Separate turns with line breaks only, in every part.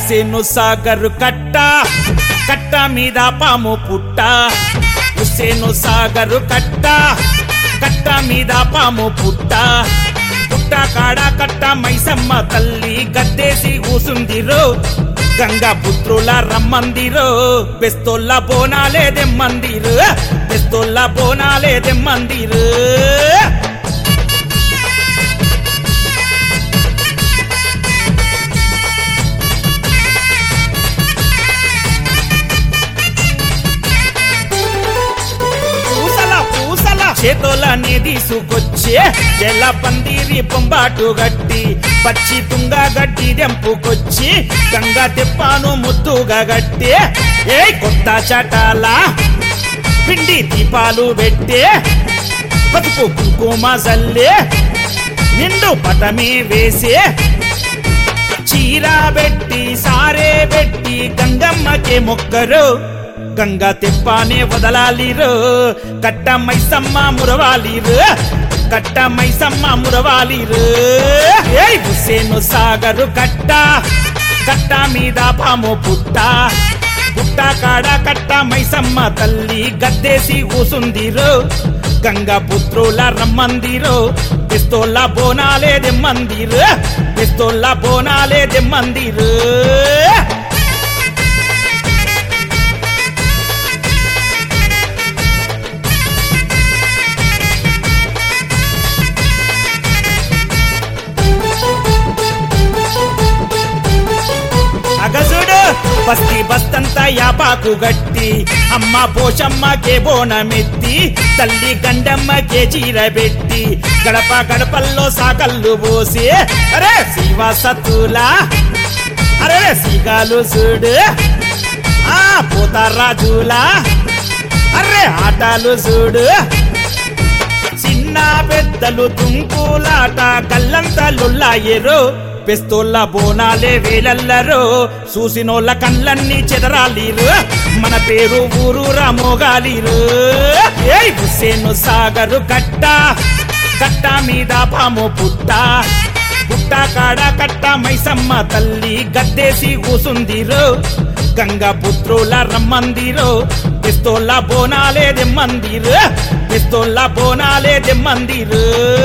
హుసేను సాగరు కట్ట కట్ట మీద పాము పుట్ట హుసేను సాగరు కట్ట కట్ట మీద పాము పుట్ట పుట్ట కాడ కట్ట మైసమ్మ తల్లి గద్దేసి కూసుందిరో గంగా పుత్రుల రమ్మందిరో బెస్తోళ్ళ బోనాలే దెమ్మందిరు బెస్తోళ్ళ బోనాలే దెమ్మందిరు పూసల పూసల చేతులని తీసుకొచ్చే జల పందిరి పొంబాటు గట్టి పచ్చి తుంగ గట్టి దెంపుకొచ్చి గంగా తెప్పాను ముద్దుగా గట్టి ఏ కొత్త చటాల పిండి దీపాలు పెట్టే బతుకు కుంకుమ జల్లే నిండు పటమి వేసే చీర పెట్టి సారే పెట్టి గంగమ్మకే మొక్కరు గంగా తెప్పానే వదలాలిరు కట్ట మైసమ్మ మురవాలిరు కట్ట మైసమ్మ మురవాలిరు ఏయ్ హుసేను సాగరు కట్ట కట్ట మీద పాము పుట్ట పుట్ట కాడ కట్ట మైసమ్మ తల్లి గద్దేసి కూసుందిరు గంగా పుత్రుల రమ్మందిరు పిస్తోళ్ళ బోనాలే దెమ్మందిరు పిస్తోళ్ళ బోనాలే దెమ్మందిరు అగసుడు బస్తి బస్తంతా యాపాకు గట్టి అమ్మ పోషమ్మకే బోనమెత్తి తల్లి గండమ్మకే చీర పెట్టి గడప గడపల్లో సాకళ్ళు పోసి అరే శివ సత్తులా అరే సీగాలు చూడు ఆ పోతారాజులా అరే ఆటలు చూడు చిన్న పెద్దలు తుంకులాట కళ్ళంతలుల్లాయరు పెస్తోళ్ళ బోనాలే వేలల్లరు చూసినోళ్ళ కళ్ళన్నీ చెదరాలిరు మన పేరు ఊరు రామోగాలిరు ఏయ్ హుసేను సాగరు కట్ట కట్ట మీద పాము పుట్ట పుట్ట కాడ కట్ట మైసమ్మ తల్లి గద్దేసి కూసుందిరు గంగా పుత్రుల రమ్మందిరు పిస్తోళ్ళ బోనాలే దెమ్మందిరు పిస్తోళ్ళ బోనాలే దెమ్మందిరు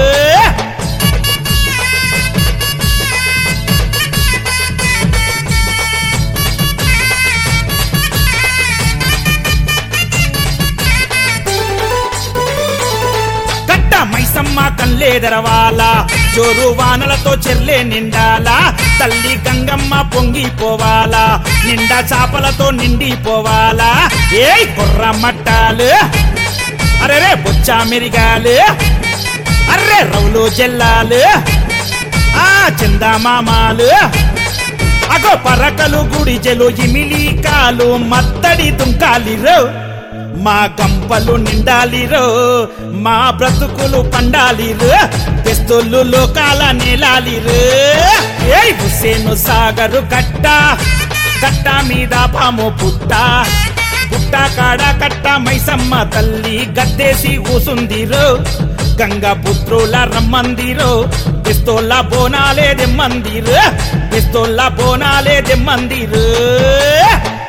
కట్ట మైసమ్మ కల్లేదరవాల జోరు వానలతో చెర్లే నిండాలా తల్లి గంగమ్మ పొంగిపోవాలా నిండా చాపలతో నిండిపోవాలా ఏయ్ కుర్ర మట్టాలు అరే బొచ్చా మెరిగాలు అర్రే రౌలు జల్లాలు ఆ చందమామాలు అగో పరకలు గుడిజెలు ఇమిలీకాలు మత్తడి తుంకాలిరో మా గంపలు నిండాలిరో మా బ్రతుకులు పండాలిరు పెస్తోళ్ళు లోకాల నేలాలిరు ఏయ్ హుసేను సాగరు కట్ట కట్ట మీద పాము పుట్ట పుట్ట కాడ కట్ట మైసమ్మ తల్లి గద్దేసి కూసుందిరు గంగా పుత్రుల రమ్మందిరు పిస్తోళ్ళ బోనాలే దెమ్మందిరు పిస్తోళ్ళ బోనాలే దెమ్మందిరు